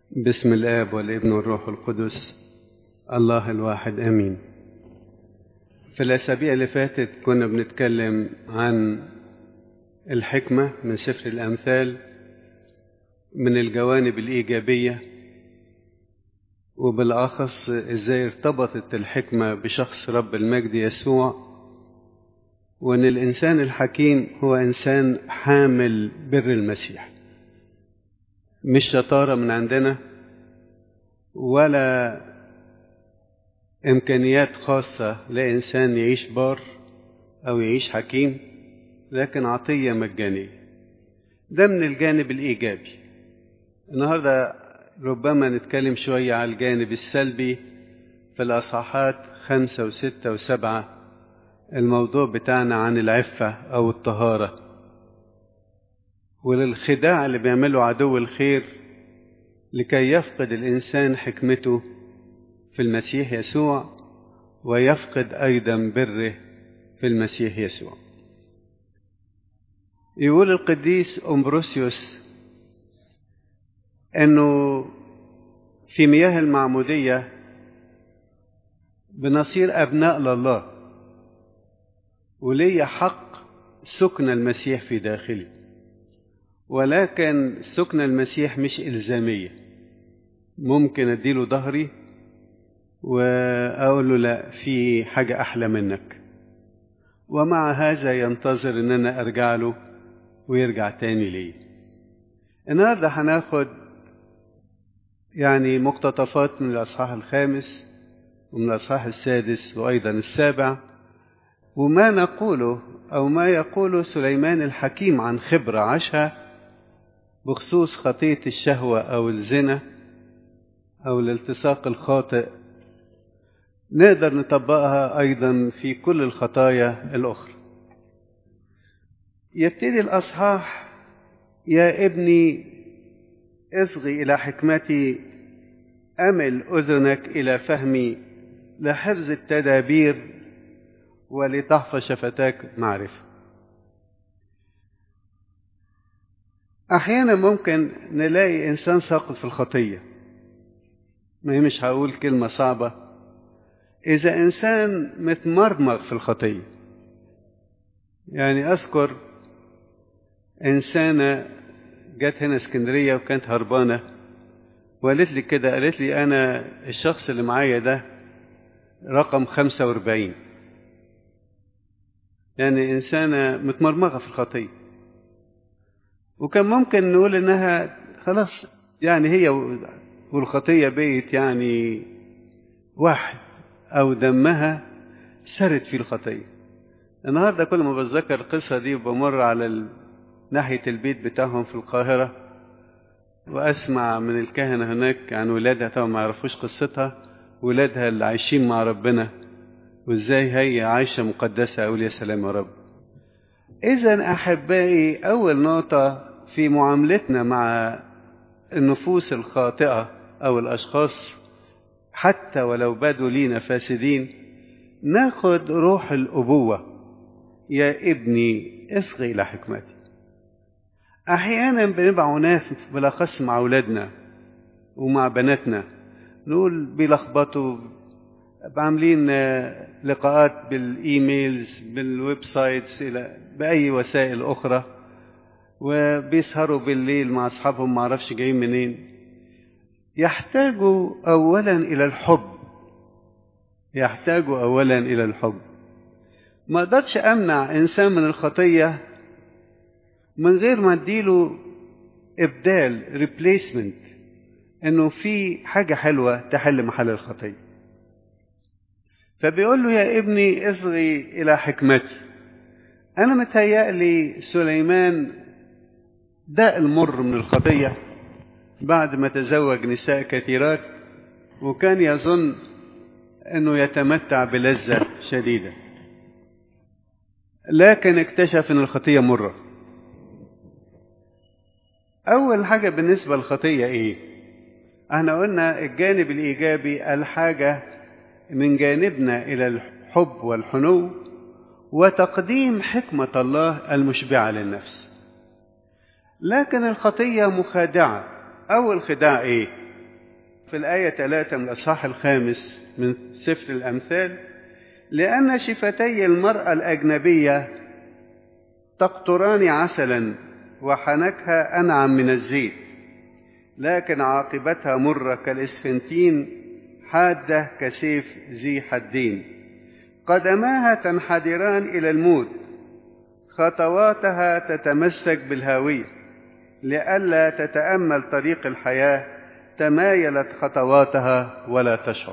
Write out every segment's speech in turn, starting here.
بسم الآب والابن والروح القدس الله الواحد آمين في الأسابيع اللي فاتت كنا بنتكلم عن الحكمة من سفر الأمثال من الجوانب الإيجابية وبالأخص إزاي ارتبطت الحكمة بشخص رب المجد يسوع وأن الإنسان الحكيم هو إنسان حامل بر المسيح مش شطارة من عندنا ولا إمكانيات خاصة لإنسان يعيش بار أو يعيش حكيم لكن عطية مجانية ده من الجانب الإيجابي النهاردة ربما نتكلم شوية على الجانب السلبي في الأصحاحات خمسة وستة وسبعة الموضوع بتاعنا عن العفة أو الطهارة وللخداع اللي بيعمله عدو الخير لكي يفقد الإنسان حكمته في المسيح يسوع ويفقد أيضا بره في المسيح يسوع يقول القديس أمبروسيوس أنه في مياه المعمودية بنصير أبناء لله ولي حق سكن المسيح في داخلي ولكن سكن المسيح مش إلزامية ممكن أديله ظهري وأقول له لا في حاجة أحلى منك ومع هذا ينتظر أن أنا أرجع له ويرجع تاني لي النهاردة هناخد يعني مقتطفات من الأصحاح الخامس ومن الأصحاح السادس وأيضا السابع وما نقوله أو ما يقوله سليمان الحكيم عن خبرة عاشها بخصوص خطية الشهوة أو الزنا أو الالتصاق الخاطئ نقدر نطبقها أيضا في كل الخطايا الأخرى يبتدي الأصحاح يا ابني اصغي إلى حكمتي أمل أذنك إلى فهمي لحفظ التدابير ولتحفظ شفتاك معرفة أحيانا ممكن نلاقي إنسان ساقط في الخطية ما هي مش هقول كلمة صعبة إذا إنسان متمرمغ في الخطية يعني أذكر إنسانة جت هنا اسكندرية وكانت هربانة وقالت لي كده قالت لي أنا الشخص اللي معايا ده رقم خمسة واربعين يعني إنسانة متمرمغة في الخطية وكان ممكن نقول إنها خلاص يعني هي والخطية بقت يعني واحد أو دمها سرت في الخطية النهاردة كل ما بتذكر القصة دي وبمر على ناحية البيت بتاعهم في القاهرة وأسمع من الكهنة هناك عن ولادها طبعا ما يعرفوش قصتها ولادها اللي عايشين مع ربنا وازاي هي عايشة مقدسة أقول يا سلام يا رب إذا أحبائي أول نقطة في معاملتنا مع النفوس الخاطئة أو الأشخاص حتى ولو بدوا لينا فاسدين ناخد روح الأبوة يا ابني اصغي إلى حكمتي أحيانا بنبقى عناف بالأخص مع أولادنا ومع بناتنا نقول بيلخبطوا عاملين لقاءات بالايميلز بالويب سايتس الى باي وسائل اخرى وبيسهروا بالليل مع اصحابهم ما اعرفش جايين منين يحتاجوا اولا الى الحب يحتاجوا اولا الى الحب ما اقدرش امنع انسان من الخطيه من غير ما اديله ابدال ريبليسمنت انه في حاجه حلوه تحل محل الخطيه فبيقول له يا ابني اصغي إلى حكمتي أنا متهيألي سليمان ده المر من الخطية بعد ما تزوج نساء كثيرات وكان يظن أنه يتمتع بلذة شديدة لكن اكتشف أن الخطية مرة أول حاجة بالنسبة للخطية إيه؟ احنا قلنا الجانب الإيجابي الحاجة من جانبنا الى الحب والحنو وتقديم حكمه الله المشبعه للنفس لكن الخطيه مخادعه اول خداع ايه في الآية 3 من الأصحاح الخامس من سفر الأمثال لأن شفتي المرأة الأجنبية تقطران عسلا وحنكها أنعم من الزيت لكن عاقبتها مرة كالإسفنتين حادة كسيف ذي حدين قدماها تنحدران إلى الموت خطواتها تتمسك بالهاوية لئلا تتأمل طريق الحياة تمايلت خطواتها ولا تشعر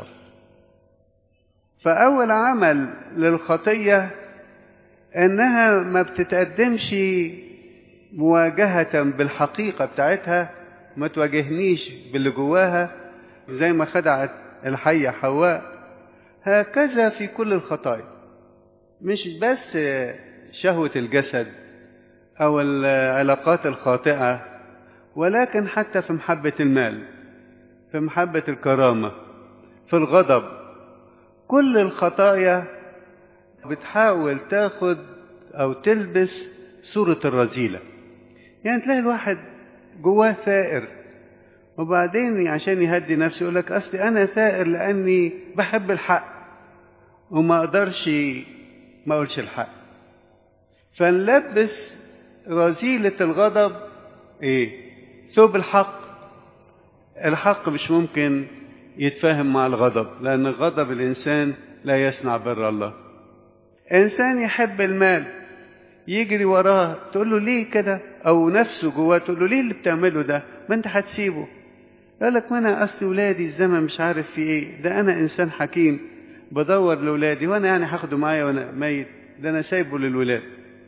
فأول عمل للخطية إنها ما بتتقدمش مواجهة بالحقيقة بتاعتها ما تواجهنيش باللي جواها زي ما خدعت الحية حواء هكذا في كل الخطايا مش بس شهوة الجسد أو العلاقات الخاطئة ولكن حتى في محبة المال في محبة الكرامة في الغضب كل الخطايا بتحاول تاخد أو تلبس صورة الرذيلة يعني تلاقي الواحد جواه ثائر وبعدين عشان يهدي نفسه يقول لك أصلي أنا ثائر لأني بحب الحق وما أقدرش ما أقولش الحق فنلبس رذيلة الغضب إيه؟ ثوب الحق الحق مش ممكن يتفاهم مع الغضب لأن غضب الإنسان لا يصنع بر الله إنسان يحب المال يجري وراه تقول له ليه كده أو نفسه جواه تقول له ليه اللي بتعمله ده ما أنت هتسيبه يقول لك ما أنا أصل ولادي الزمن مش عارف في إيه ده أنا إنسان حكيم بدور لولادي وأنا يعني هاخده معايا وأنا ميت ده أنا سايبه للولاد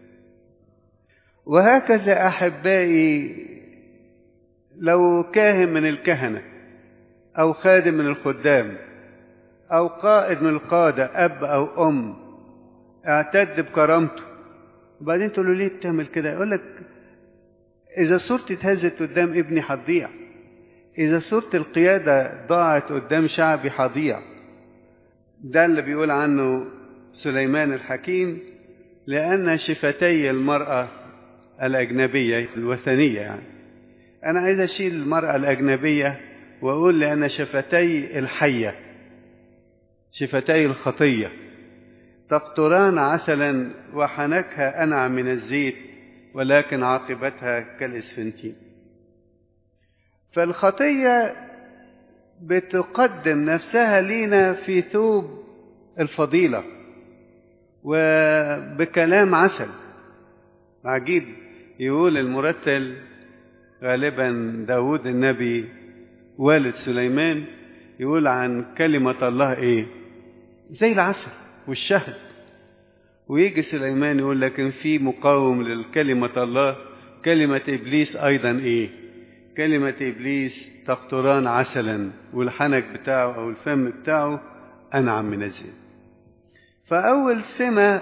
وهكذا أحبائي لو كاهن من الكهنة أو خادم من الخدام أو قائد من القادة أب أو أم اعتد بكرامته وبعدين تقول له ليه بتعمل كده يقول لك إذا صورتي اتهزت قدام ابني هتضيع إذا صورة القيادة ضاعت قدام شعبي هضيع ده اللي بيقول عنه سليمان الحكيم لأن شفتي المرأة الأجنبية الوثنية يعني أنا عايز أشيل المرأة الأجنبية وأقول لأن شفتي الحية شفتي الخطية تقطران عسلا وحنكها أنعم من الزيت ولكن عاقبتها كالإسفنتين فالخطية بتقدم نفسها لينا في ثوب الفضيلة وبكلام عسل عجيب يقول المرتل غالبا داود النبي والد سليمان يقول عن كلمة الله ايه زي العسل والشهد ويجي سليمان يقول لكن في مقاوم للكلمة الله كلمة إبليس أيضا إيه كلمة إبليس تقطران عسلا والحنك بتاعه أو الفم بتاعه أنعم من الزيت فأول سمة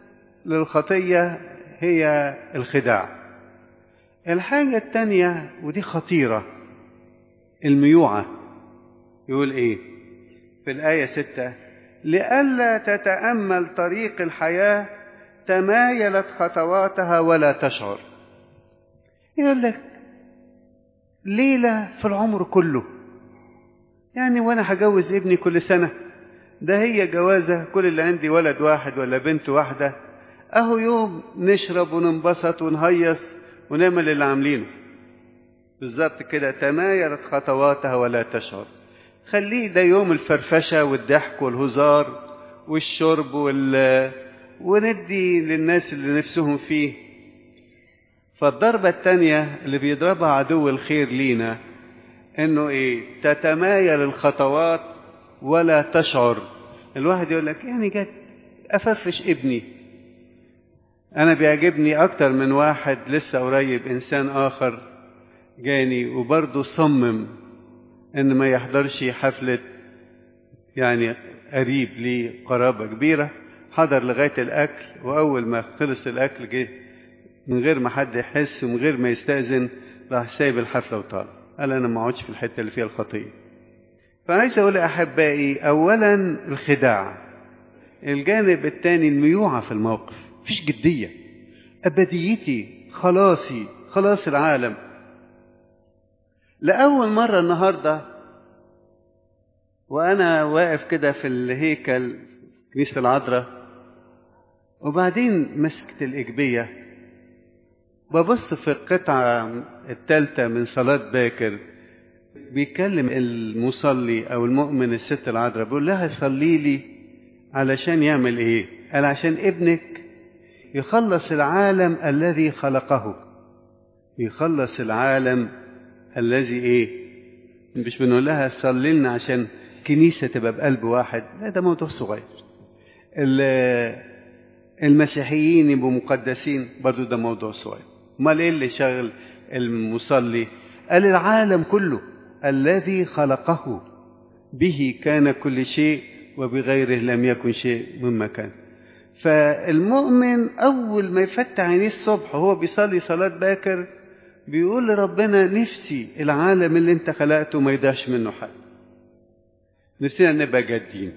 للخطية هي الخداع الحاجة التانية ودي خطيرة الميوعة يقول إيه في الآية ستة لئلا تتأمل طريق الحياة تمايلت خطواتها ولا تشعر يقول لك ليلة في العمر كله يعني وانا هجوز ابني كل سنة ده هي جوازة كل اللي عندي ولد واحد ولا بنت واحدة اهو يوم نشرب وننبسط ونهيص ونعمل اللي عاملينه بالظبط كده تمايلت خطواتها ولا تشعر خليه ده يوم الفرفشة والضحك والهزار والشرب وال وندي للناس اللي نفسهم فيه فالضربة التانية اللي بيضربها عدو الخير لينا انه ايه تتمايل الخطوات ولا تشعر الواحد يقول لك يعني جت افرفش ابني انا بيعجبني اكتر من واحد لسه قريب انسان اخر جاني وبرضه صمم ان ما يحضرش حفلة يعني قريب ليه قرابة كبيرة حضر لغاية الأكل وأول ما خلص الأكل جه من غير ما حد يحس ومن غير ما يستأذن راح سايب الحفلة وطالع قال أنا ما اقعدش في الحتة اللي فيها الخطية فعايز أقول أحبائي أولا الخداع الجانب الثاني الميوعة في الموقف مفيش جدية أبديتي خلاصي خلاص العالم لأول مرة النهاردة وأنا واقف كده في الهيكل كنيسة العذراء وبعدين مسكت الإجبية ببص في القطعة الثالثة من صلاة باكر بيكلم المصلي أو المؤمن الست العذراء بيقول لها صلي لي علشان يعمل إيه؟ قال عشان ابنك يخلص العالم الذي خلقه يخلص العالم الذي إيه؟ مش بنقول لها صلي لنا عشان كنيسة تبقى بقلب واحد لا ده موضوع صغير المسيحيين يبقوا مقدسين برضو ده موضوع صغير امال ايه اللي شغل المصلي قال العالم كله الذي خلقه به كان كل شيء وبغيره لم يكن شيء مما كان فالمؤمن اول ما يفتح عينيه الصبح وهو بيصلي صلاه باكر بيقول لربنا نفسي العالم اللي انت خلقته ما يضيعش منه حاجه نفسنا نبقى جادين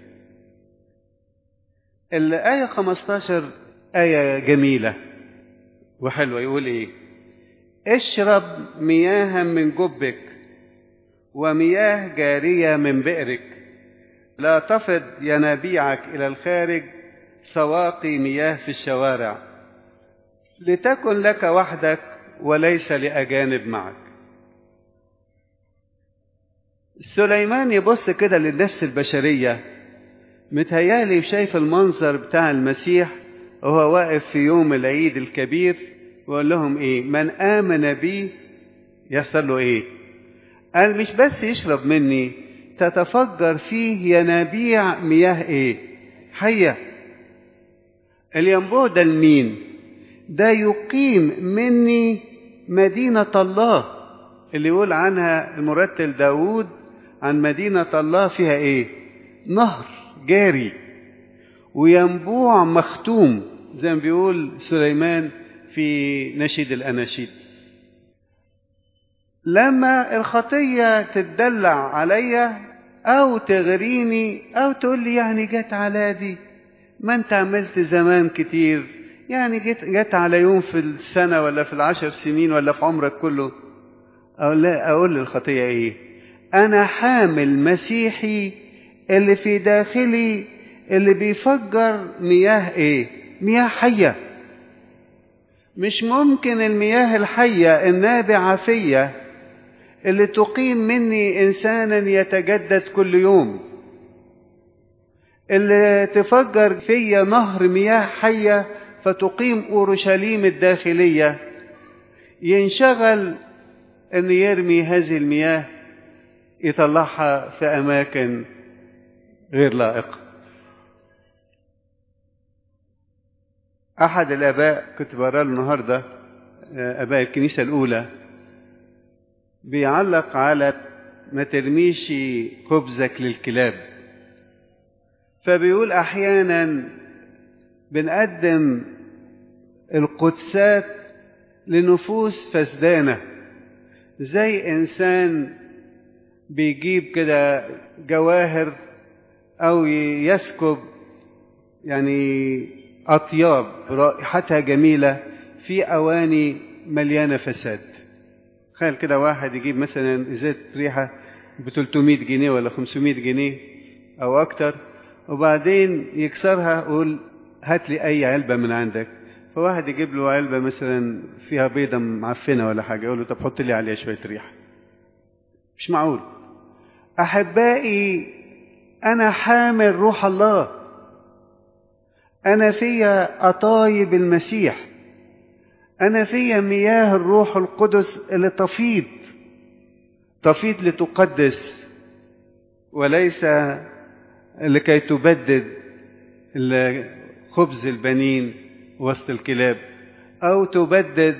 الآية 15 آية جميلة وحلوة يقول إيه اشرب مياها من جبك ومياه جارية من بئرك لا تفض ينابيعك إلى الخارج سواقي مياه في الشوارع لتكن لك وحدك وليس لأجانب معك سليمان يبص كده للنفس البشرية متهيالي شايف المنظر بتاع المسيح وهو واقف في يوم العيد الكبير ويقول لهم ايه من آمن بي يحصل له ايه قال مش بس يشرب مني تتفجر فيه ينابيع مياه ايه حية الينبوع ده لمين ده يقيم مني مدينة الله اللي يقول عنها المرتل داود عن مدينة الله فيها ايه نهر جاري وينبوع مختوم زي ما بيقول سليمان في نشيد الأناشيد لما الخطية تتدلع عليا أو تغريني أو تقول لي يعني جت على دي ما أنت عملت زمان كتير يعني جت, جت على يوم في السنة ولا في العشر سنين ولا في عمرك كله أقول, لا أقول للخطية إيه أنا حامل مسيحي اللي في داخلي اللي بيفجر مياه ايه مياه حية مش ممكن المياه الحية النابعة فيا اللي تقيم مني إنسانا يتجدد كل يوم اللي تفجر فيا نهر مياه حية فتقيم أورشليم الداخلية ينشغل أن يرمي هذه المياه يطلعها في أماكن غير لائقة أحد الآباء كنت بقرا له النهاردة آباء الكنيسة الأولى بيعلق على ما ترميش خبزك للكلاب فبيقول أحيانا بنقدم القدسات لنفوس فسدانة زي إنسان بيجيب كده جواهر أو يسكب يعني أطياب رائحتها جميلة في أواني مليانة فساد تخيل كده واحد يجيب مثلا إزازة ريحة ب 300 جنيه ولا 500 جنيه أو أكتر وبعدين يكسرها يقول هات لي أي علبة من عندك فواحد يجيب له علبة مثلا فيها بيضة معفنة ولا حاجة يقول له طب حط لي عليها شوية ريحة مش معقول أحبائي أنا حامل روح الله أنا فيا أطايب المسيح أنا فيا مياه الروح القدس اللي تفيض تفيض لتقدس وليس لكي تبدد خبز البنين وسط الكلاب أو تبدد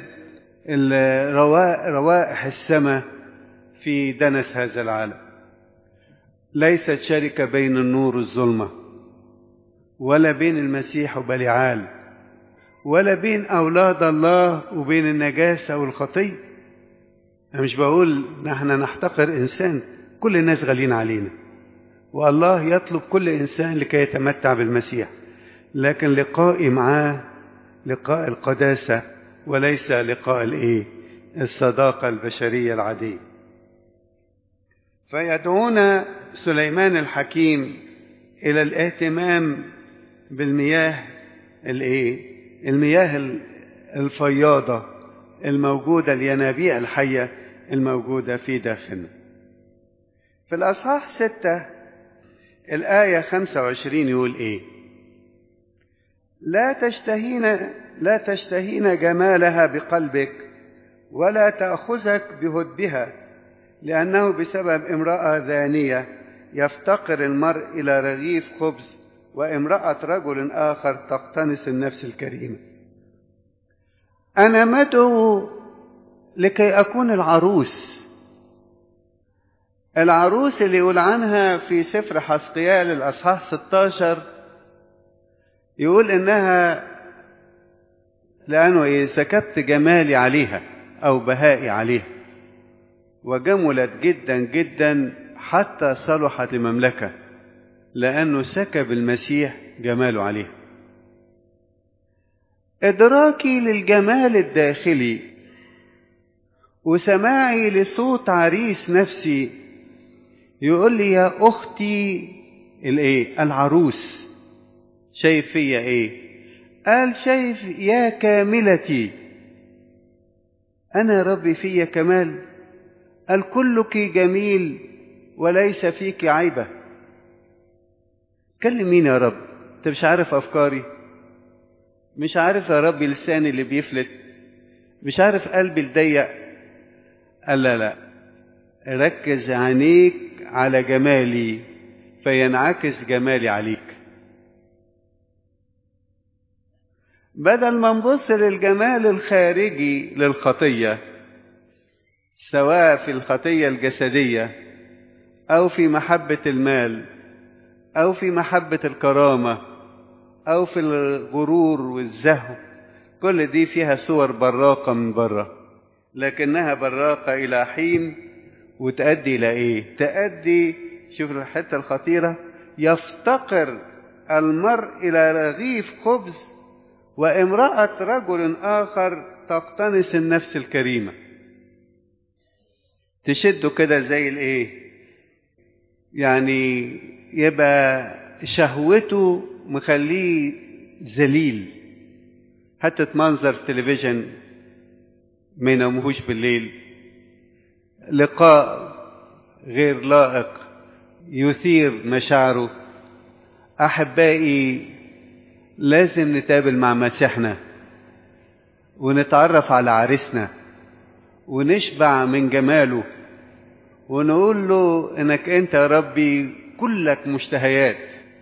روائح السماء في دنس هذا العالم ليست شركة بين النور والظلمة ولا بين المسيح وبليعال ولا بين أولاد الله وبين النجاسة والخطية أنا مش بقول نحن نحتقر إنسان كل الناس غالين علينا والله يطلب كل إنسان لكي يتمتع بالمسيح لكن لقائي معاه لقاء القداسة وليس لقاء الإيه الصداقة البشرية العادية فيدعونا سليمان الحكيم إلى الاهتمام بالمياه الايه المياه الفياضة الموجودة الينابيع الحية الموجودة في داخلنا في الأصحاح ستة الآية خمسة وعشرين يقول إيه لا تشتهين لا تشتهين جمالها بقلبك ولا تأخذك بهدبها لأنه بسبب امرأة ذانية يفتقر المرء إلى رغيف خبز وامرأة رجل آخر تقتنص النفس الكريمة أنا مدعو لكي أكون العروس العروس اللي يقول عنها في سفر حسقيال الأصحاح 16 يقول إنها لأنه إيه سكبت جمالي عليها أو بهائي عليها وجملت جدا جدا حتى صلحت لمملكة لأنه سكب المسيح جماله عليها إدراكي للجمال الداخلي وسماعي لصوت عريس نفسي يقول لي يا أختي الإيه العروس شايف فيا إيه قال شايف يا كاملتي أنا ربي فيا كمال قال كلك جميل وليس فيك عيبة كلم مين يا رب انت مش عارف أفكاري مش عارف يا رب لساني اللي بيفلت مش عارف قلبي الضيق قال لا لا ركز عينيك على جمالي فينعكس جمالي عليك بدل ما نبص للجمال الخارجي للخطيه سواء في الخطيه الجسديه او في محبه المال او في محبه الكرامه او في الغرور والزهو كل دي فيها صور براقه من بره لكنها براقه الى حين وتؤدي الى ايه تؤدي شوف الحته الخطيره يفتقر المرء الى رغيف خبز وامراه رجل اخر تقتنص النفس الكريمه تشده كده زي الايه يعني يبقى شهوته مخليه ذليل حتى منظر في تلفزيون ما ينامهوش بالليل لقاء غير لائق يثير مشاعره احبائي لازم نتقابل مع مسيحنا ونتعرف على عريسنا ونشبع من جماله ونقول له انك انت يا ربي كلك مشتهيات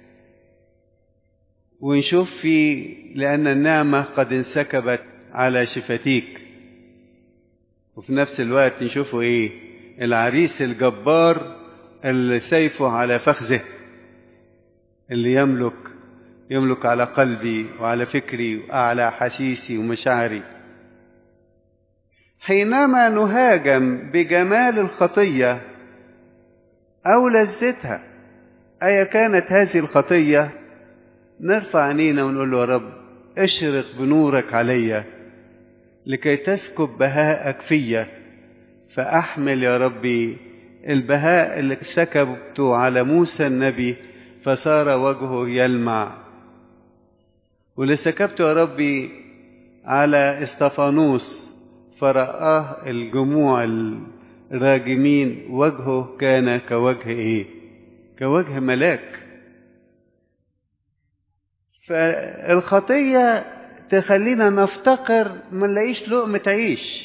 ونشوف فيه لان النعمه قد انسكبت على شفتيك وفي نفس الوقت نشوفه ايه العريس الجبار اللي سيفه على فخذه اللي يملك يملك على قلبي وعلى فكري وعلى حسيسي ومشاعري حينما نهاجم بجمال الخطيه او لذتها ايا كانت هذه الخطيه نرفع عينينا ونقول له يا رب اشرق بنورك عليّ لكي تسكب بهاءك فيا فأحمل يا ربي البهاء اللي سكبته على موسى النبي فصار وجهه يلمع واللي سكبته يا ربي على استفانوس فرآه الجموع الراجمين وجهه كان كوجه ايه كوجه ملاك فالخطيه تخلينا نفتقر ما نلاقيش لقمة عيش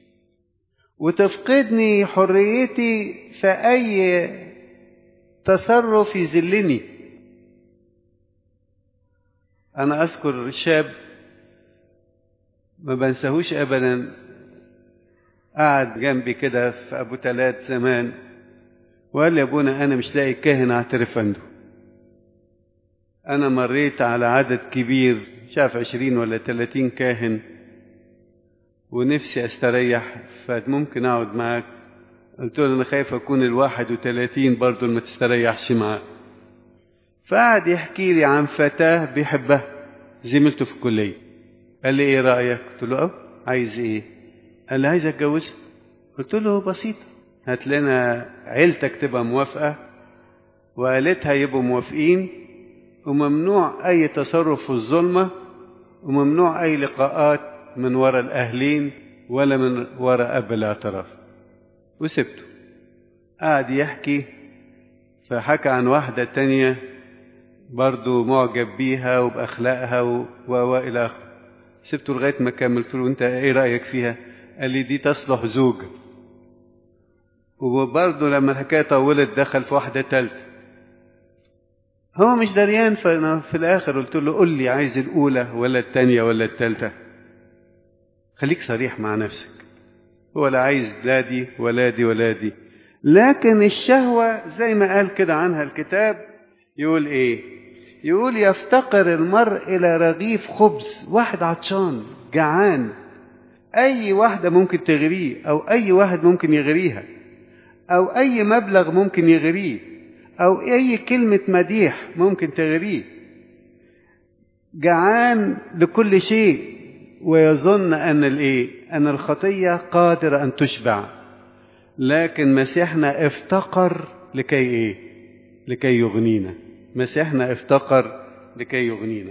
وتفقدني حريتي في أي تصرف يذلني أنا أذكر شاب ما بنساهوش أبدا قعد جنبي كده في أبو تلات زمان وقال لي يا أبونا أنا مش لاقي كاهن أعترف عنده أنا مريت على عدد كبير شاف عشرين ولا تلاتين كاهن ونفسي استريح فممكن اقعد معاك قلت له انا خايف اكون الواحد وتلاتين برضه ما تستريحش معاه فقعد يحكي لي عن فتاة بيحبها زميلته في الكلية قال لي ايه رأيك قلت له اه عايز ايه قال لي عايز اتجوزها قلت له بسيطة هات لنا عيلتك تبقى موافقة وعيلتها يبقوا موافقين وممنوع أي تصرف في الظلمة وممنوع أي لقاءات من وراء الأهلين ولا من وراء أب الاعتراف وسبته قعد يحكي فحكى عن واحدة تانية برضو معجب بيها وبأخلاقها و وإلى آخره سبته لغاية ما كملت له أنت إيه رأيك فيها؟ قال لي دي تصلح زوجة وبرضه لما الحكاية طولت دخل في واحدة تالتة هو مش دريان فأنا في الآخر قلت له قول لي عايز الأولى ولا التانية ولا التالتة خليك صريح مع نفسك هو لا عايز لا دي ولا دي ولا دي لكن الشهوة زي ما قال كده عنها الكتاب يقول ايه يقول يفتقر المرء إلى رغيف خبز واحد عطشان جعان أي واحدة ممكن تغريه أو أي واحد ممكن يغريها أو أي مبلغ ممكن يغريه أو أي كلمة مديح ممكن تغريه جعان لكل شيء ويظن أن الإيه؟ أن الخطية قادرة أن تشبع لكن مسيحنا افتقر لكي إيه؟ لكي يغنينا مسيحنا افتقر لكي يغنينا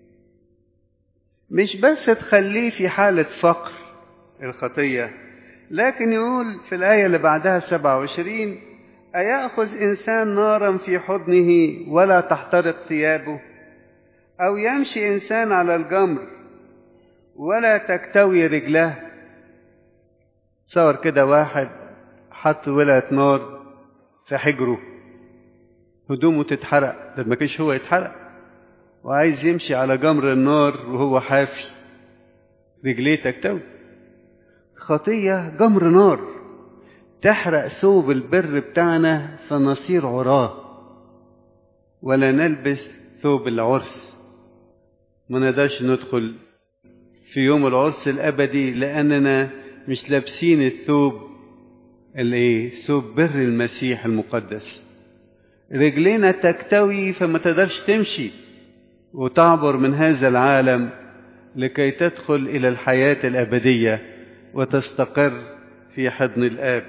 مش بس تخليه في حالة فقر الخطية لكن يقول في الآية اللي بعدها 27 أيأخذ إنسان نارا في حضنه ولا تحترق ثيابه أو يمشي إنسان على الجمر ولا تكتوي رجلاه صور كده واحد حط ولعة نار في حجره هدومه تتحرق ده ما كانش هو يتحرق وعايز يمشي على جمر النار وهو حافي رجليه تكتوي خطية جمر نار تحرق ثوب البر بتاعنا فنصير عراه ولا نلبس ثوب العرس ما نقدرش ندخل في يوم العرس الأبدي لأننا مش لابسين الثوب الايه ثوب بر المسيح المقدس رجلينا تكتوي فما تقدرش تمشي وتعبر من هذا العالم لكي تدخل إلى الحياة الأبدية وتستقر في حضن الآب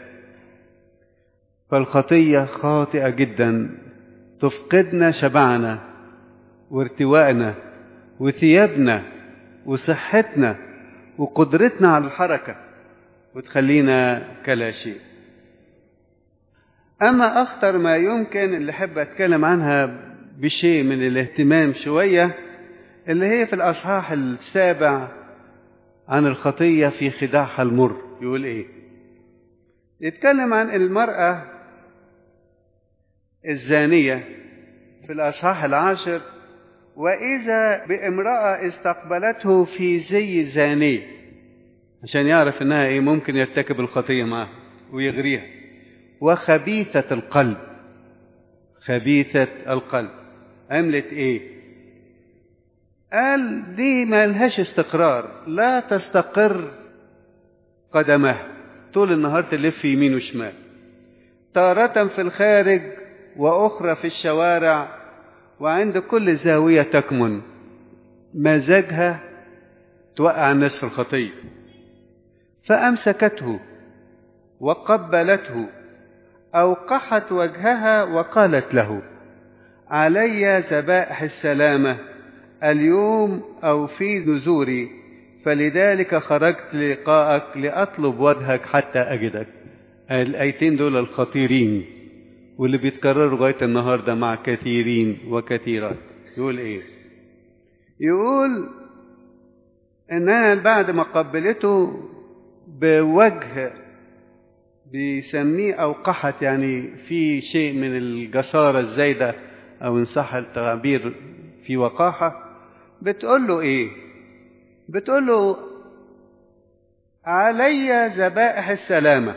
فالخطية خاطئة جدا تفقدنا شبعنا وارتواءنا وثيابنا وصحتنا وقدرتنا على الحركة وتخلينا كلا شيء أما أخطر ما يمكن اللي أحب أتكلم عنها بشيء من الاهتمام شوية اللي هي في الأصحاح السابع عن الخطية في خداعها المر يقول إيه يتكلم عن المرأة الزانية في الأصحاح العاشر وإذا بامرأة استقبلته في زي زانية عشان يعرف إنها إيه ممكن يرتكب الخطية معها ويغريها وخبيثة القلب خبيثة القلب عملت إيه قال دي ما لهاش استقرار لا تستقر قدمها طول النهار تلف يمين وشمال تارة في الخارج وأخرى في الشوارع وعند كل زاوية تكمن مزاجها توقع الناس في الخطية فأمسكته وقبلته أوقحت وجهها وقالت له علي ذبائح السلامة اليوم أو في نزوري فلذلك خرجت للقائك لأطلب وجهك حتى أجدك الآيتين دول الخطيرين واللي بيتكرروا لغاية النهاردة مع كثيرين وكثيرات يقول إيه يقول إنها بعد ما قبلته بوجه بيسميه أوقحت يعني في شيء من الجسارة الزايدة أو إن صح التعبير في وقاحة بتقول له إيه؟ بتقول له علي ذبائح السلامة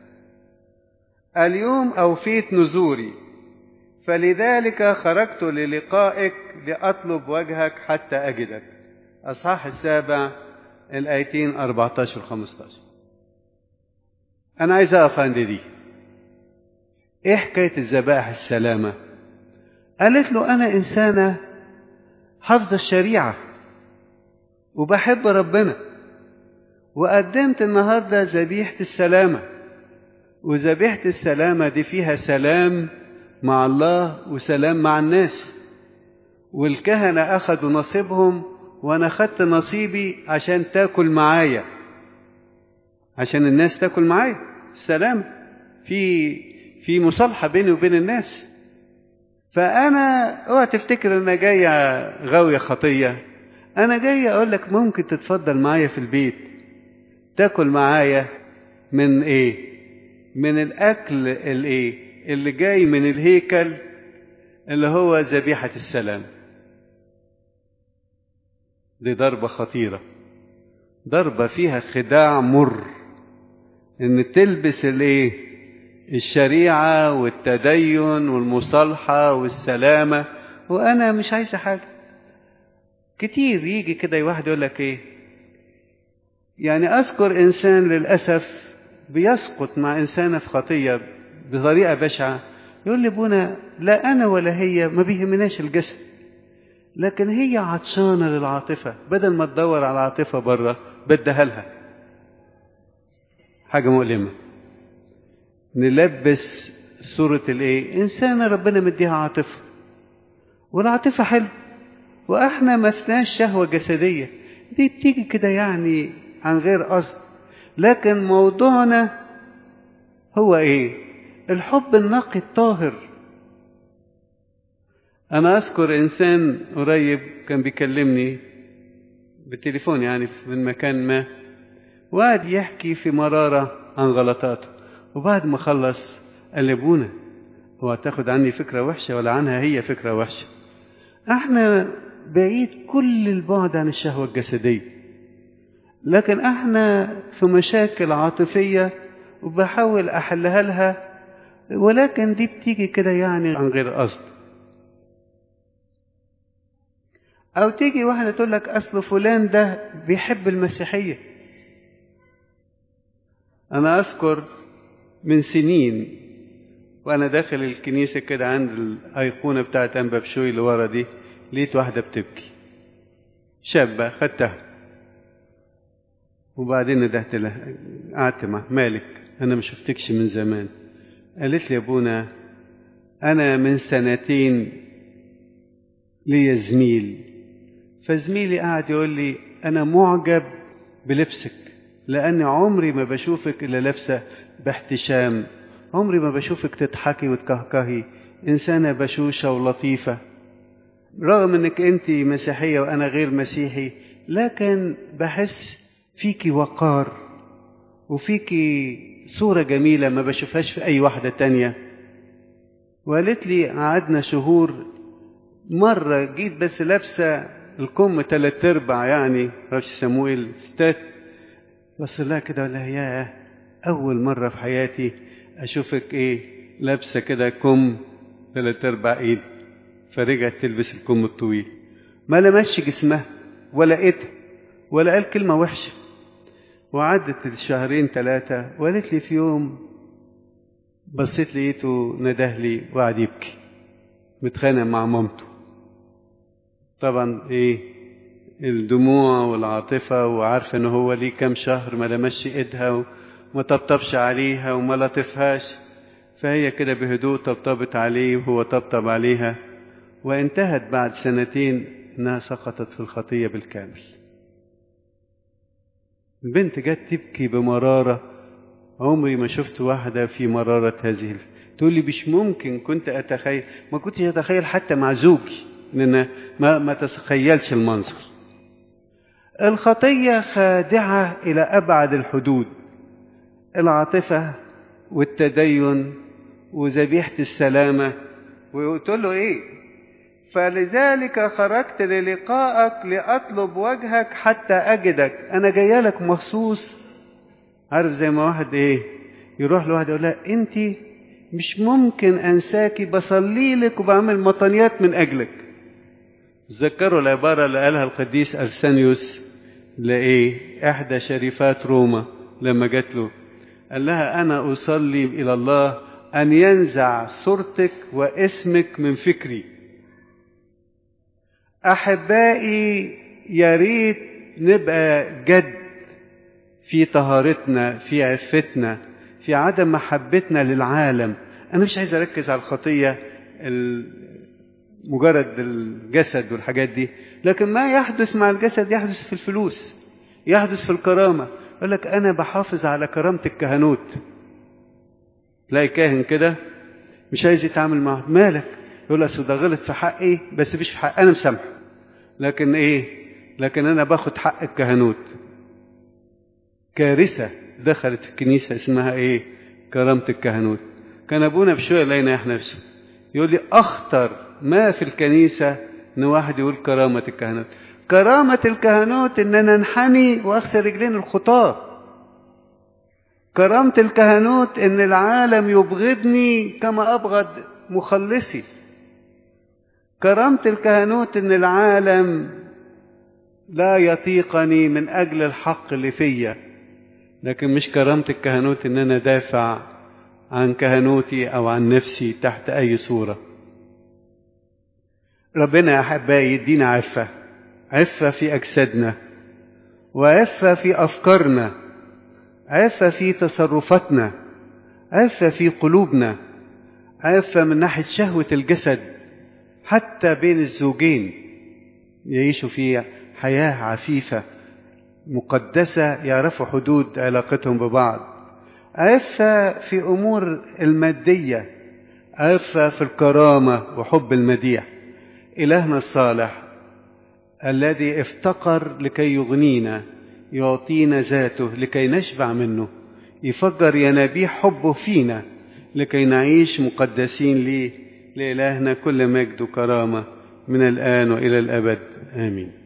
اليوم أوفيت نزوري فلذلك خرجت للقائك لأطلب وجهك حتى أجدك أصحاح السابع الآيتين 14 15 أنا عايز أقف عند دي إيه حكاية الذبائح السلامة قالت له أنا إنسانة حافظة الشريعة وبحب ربنا وقدمت النهاردة ذبيحة السلامة وذبيحة السلامة دي فيها سلام مع الله وسلام مع الناس والكهنة أخذوا نصيبهم وأنا خدت نصيبي عشان تاكل معايا عشان الناس تاكل معايا السلام في في مصالحة بيني وبين الناس فأنا اوعى تفتكر إن أنا جاية غاوية خطية أنا جاي أقول لك ممكن تتفضل معايا في البيت تاكل معايا من إيه؟ من الأكل الإيه؟ اللي جاي من الهيكل اللي هو ذبيحة السلام دي ضربة خطيرة ضربة فيها خداع مر إن تلبس الإيه؟ الشريعة والتدين والمصالحة والسلامة وأنا مش عايزة حاجة كتير يجي كده واحد يقول لك إيه يعني أذكر إنسان للأسف بيسقط مع إنسانة في خطية بطريقة بشعة يقول لي ابونا لا أنا ولا هي ما بيهمناش الجسد لكن هي عطشانة للعاطفة بدل ما تدور على العاطفة بره بدها لها حاجة مؤلمة نلبس صورة الايه إنسانة ربنا مديها عاطفة والعاطفة حلو وإحنا ما فيناش شهوة جسدية دي بتيجي كده يعني عن غير قصد لكن موضوعنا هو ايه الحب النقي الطاهر انا اذكر انسان قريب كان بيكلمني بالتليفون يعني من مكان ما وقعد يحكي في مرارة عن غلطاته وبعد ما خلص قال لي ابونا هو تاخد عني فكرة وحشة ولا عنها هي فكرة وحشة احنا بعيد كل البعد عن الشهوة الجسدية لكن احنا في مشاكل عاطفية وبحاول احلها لها ولكن دي بتيجي كده يعني عن غير قصد او تيجي واحدة تقول لك اصل فلان ده بيحب المسيحية انا اذكر من سنين وانا داخل الكنيسة كده عند الايقونة بتاعت انبا بشوي اللي ورا دي لقيت واحدة بتبكي شابة خدتها وبعدين ندهت لها قعدت مع مالك انا ما شفتكش من زمان قالت لي يا ابونا انا من سنتين ليا زميل فزميلي قعد يقول لي انا معجب بلبسك لان عمري ما بشوفك الا لابسه باحتشام عمري ما بشوفك تضحكي وتكهكهي انسانه بشوشه ولطيفه رغم انك انت مسيحيه وانا غير مسيحي لكن بحس فيكي وقار وفيكي صورة جميلة ما بشوفهاش في أي واحدة تانية وقالت لي قعدنا شهور مرة جيت بس لابسة الكم تلات أرباع يعني معرفش يسموه الستات بص لها كده ولا ياه أول مرة في حياتي أشوفك إيه لابسة كده كم تلات أرباع إيد فرجعت تلبس الكم الطويل ما لمسش جسمها ولا إيدها ولا قال كلمة وحشة وعدت الشهرين ثلاثة وقالت لي في يوم بصيت لقيته نده لي وقعد يبكي متخانق مع مامته طبعا ايه الدموع والعاطفة وعارفة ان هو ليه كام شهر ما لمسش ايدها وما طبطبش عليها وما لطفهاش فهي كده بهدوء طبطبت عليه وهو طبطب عليها وانتهت بعد سنتين انها سقطت في الخطية بالكامل البنت جت تبكي بمرارة عمري ما شفت واحدة في مرارة هذه تقول لي مش ممكن كنت أتخيل ما كنتش أتخيل حتى مع زوجي لأن ما, ما تتخيلش المنظر الخطية خادعة إلى أبعد الحدود العاطفة والتدين وذبيحة السلامة وتقول له إيه فلذلك خرجت للقائك لأطلب وجهك حتى أجدك أنا جاية لك مخصوص عارف زي ما واحد إيه يروح لواحد يقول لها أنت مش ممكن أنساكي بصلي لك وبعمل مطنيات من أجلك تذكروا العبارة اللي قالها القديس أرسانيوس لإيه إحدى شريفات روما لما جات له قال لها أنا أصلي إلى الله أن ينزع صورتك واسمك من فكري أحبائي يا ريت نبقى جد في طهارتنا في عفتنا في عدم محبتنا للعالم أنا مش عايز أركز على الخطية مجرد الجسد والحاجات دي لكن ما يحدث مع الجسد يحدث في الفلوس يحدث في الكرامة يقول لك أنا بحافظ على كرامة الكهنوت تلاقي كاهن كده مش عايز يتعامل معه مالك يقول أصل ده غلط في حقي بس مش في حق أنا مسامحه لكن إيه لكن أنا باخد حق الكهنوت كارثة دخلت في الكنيسة اسمها إيه كرامة الكهنوت كان أبونا بشوية لا يناح نفسه يقول لي أخطر ما في الكنيسة إن واحد يقول كرامة الكهنوت كرامة الكهنوت إن أنا انحني وأغسل رجلين الخطاة كرامة الكهنوت إن العالم يبغضني كما أبغض مخلصي كرامة الكهنوت إن العالم لا يطيقني من أجل الحق اللي فيا لكن مش كرامة الكهنوت إن أنا دافع عن كهنوتي أو عن نفسي تحت أي صورة ربنا يا أحبائي يدينا عفة عفة في أجسادنا وعفة في أفكارنا عفة في تصرفاتنا عفة في قلوبنا عفة من ناحية شهوة الجسد حتى بين الزوجين يعيشوا في حياة عفيفة مقدسة يعرفوا حدود علاقتهم ببعض عفة في أمور المادية عفة في الكرامة وحب المديح إلهنا الصالح الذي افتقر لكي يغنينا يعطينا ذاته لكي نشبع منه يفجر ينابيع حبه فينا لكي نعيش مقدسين ليه لإلهنا كل مجد وكرامة من الآن وإلى الأبد آمين